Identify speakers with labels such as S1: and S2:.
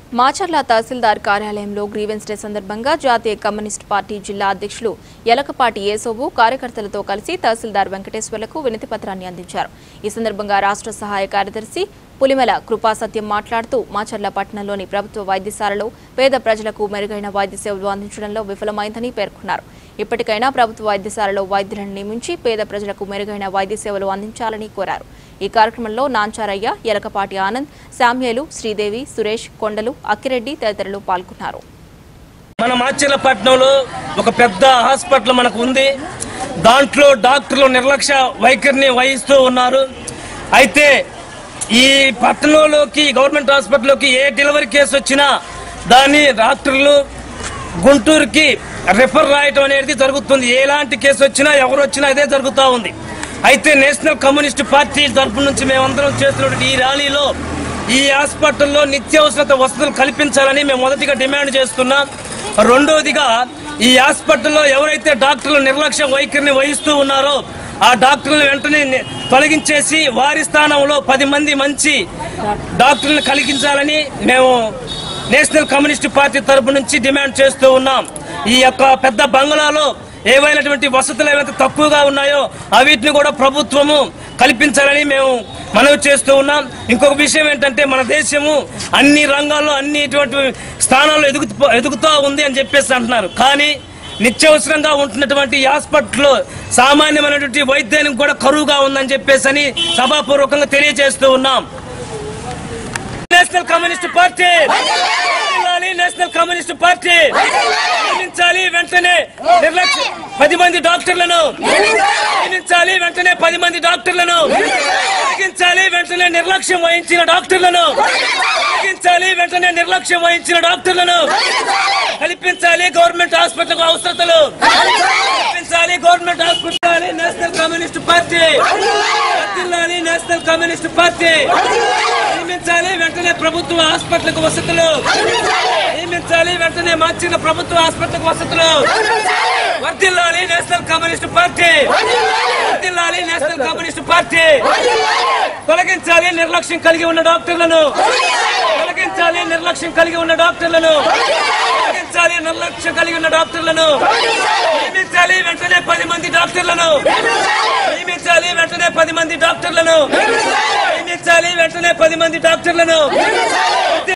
S1: మాచర్ల తహసీల్దార్ కార్యాలయంలో grievance day సందర్భంగా జాతీయ కమ్యూనిస్ట్ పార్టీ జిల్లా అధ్యక్షులు యలకపాటి ఏసోబు కార్యకర్తలతో కలిసి తహసీల్దార్ వెంకటేశ్వర్లకు వినతి పత్రాన్ని అందించారు ఈ సందర్భంగా రాష్ట్ర సహాయ కార్యదర్శి పులిమల కృపా సత్యం మాట్లాడుతూ మాచర్ల పట్టణంలోని ప్రభుత్వ వైద్యశాలలో పేద ప్రజలకు మెరుగైన వైద్య సేవలు అందించడంలో విఫలమైందని పేర్కొన్నారు ఇప్పటికైనా ప్రభుత్వ వైద్యశాలలో వైద్యులను నియమించి పేద ప్రజలకు మెరుగైన వైద్య సేవలు అందించాలని కోరారు ఈ కార్యక్రమంలో నాంచారయ్య ఎలకపాటి ఆనంద్ శామ్యేలు శ్రీదేవి సురేష్ కొండలు అక్కిరెడ్డి తదితరులు పాల్గొన్నారు
S2: మన మాచిలపట్నంలో ఒక పెద్ద హాస్పిటల్ మనకు ఉంది దాంట్లో డాక్టర్లు నిర్లక్ష్య వైఖరిని వహిస్తూ ఉన్నారు అయితే ఈ పట్టణంలోకి గవర్నమెంట్ హాస్పిటల్లోకి ఏ డెలివరీ కేసు వచ్చినా దాన్ని డాక్టర్లు గుంటూరుకి రిఫర్ రాయటం అనేది జరుగుతుంది ఎలాంటి కేసు వచ్చినా ఎవరు వచ్చినా ఇదే జరుగుతూ ఉంది అయితే నేషనల్ కమ్యూనిస్ట్ పార్టీ తరపు నుంచి మేమందరం చేస్తున్నటువంటి ఈ ర్యాలీలో ఈ హాస్పిటల్లో నిత్యావసరత వసతులు కల్పించాలని మేము మొదటిగా డిమాండ్ చేస్తున్నాం రెండోదిగా ఈ హాస్పిటల్లో ఎవరైతే డాక్టర్లు నిర్లక్ష్య వైఖరిని వహిస్తూ ఉన్నారో ఆ డాక్టర్లను వెంటనే ని- తొలగించేసి వారి స్థానంలో పది మంది మంచి డాక్టర్లను కలిగించాలని మేము నేషనల్ కమ్యూనిస్ట్ పార్టీ తరపు నుంచి డిమాండ్ చేస్తూ ఉన్నాం ఈ యొక్క పెద్ద బంగ్లాలో ఏవైనటువంటి వసతులు ఏవైతే తక్కువగా ఉన్నాయో అవిటిని కూడా ప్రభుత్వము కల్పించాలని మేము మనవి చేస్తూ ఉన్నాం ఇంకొక విషయం ఏంటంటే మన దేశము అన్ని రంగాల్లో అన్ని ఇటువంటి స్థానాల్లో ఎదుగు ఎదుగుతూ ఉంది అని చెప్పేసి అంటున్నారు కానీ నిత్యవసరంగా ఉంటున్నటువంటి ఈ హాస్పిటల్లో సామాన్యమైనటువంటి వైద్యానికి కూడా కరువుగా ఉందని చెప్పేసి అని సభాపూర్వకంగా తెలియజేస్తూ ఉన్నాం నేషనల్ కమ్యూనిస్ట్ పార్టీ జిల్లాని నేషనల్ కమ్యూనిస్ట్ పార్టీ నియమించాలి వెంటనే నిర్లక్ష్యం పది మంది డాక్టర్లను నియమించాలి వెంటనే పది మంది డాక్టర్లను తొలగించాలి వెంటనే నిర్లక్ష్యం వహించిన డాక్టర్లను తొలగించాలి వెంటనే నిర్లక్ష్యం వహించిన డాక్టర్లను కల్పించాలి గవర్నమెంట్ హాస్పిటల్ అవసరతలు కల్పించాలి government hospital National Communist Party జిల్లాని నేషనల్ కమ్యూనిస్ట్ పార్టీ నియమించాలి వెంటనే ప్రభుత్వ హాస్పిటల్కు వసతులు నియమించాలి వెంటనే మార్చిన ప్రభుత్వ హాస్పిటల్కు వసతులు వర్దిల్లాలి నేషనల్ కమ్యూనిస్ట్ పార్టీ వర్దిల్లాలి నేషనల్ కమ్యూనిస్ట్ పార్టీ తొలగించాలి నిర్లక్ష్యం కలిగి ఉన్న డాక్టర్లను తొలగించాలి నిర్లక్ష్యం కలిగి ఉన్న డాక్టర్లను తొలగించాలి నిర్లక్ష్యం కలిగి ఉన్న డాక్టర్లను నియమించాలి వెంటనే పది మంది డాక్టర్లను నియమించాలి వెంటనే పది మంది డాక్టర్లను నియమించాలి వెంటనే పది మంది డాక్టర్లను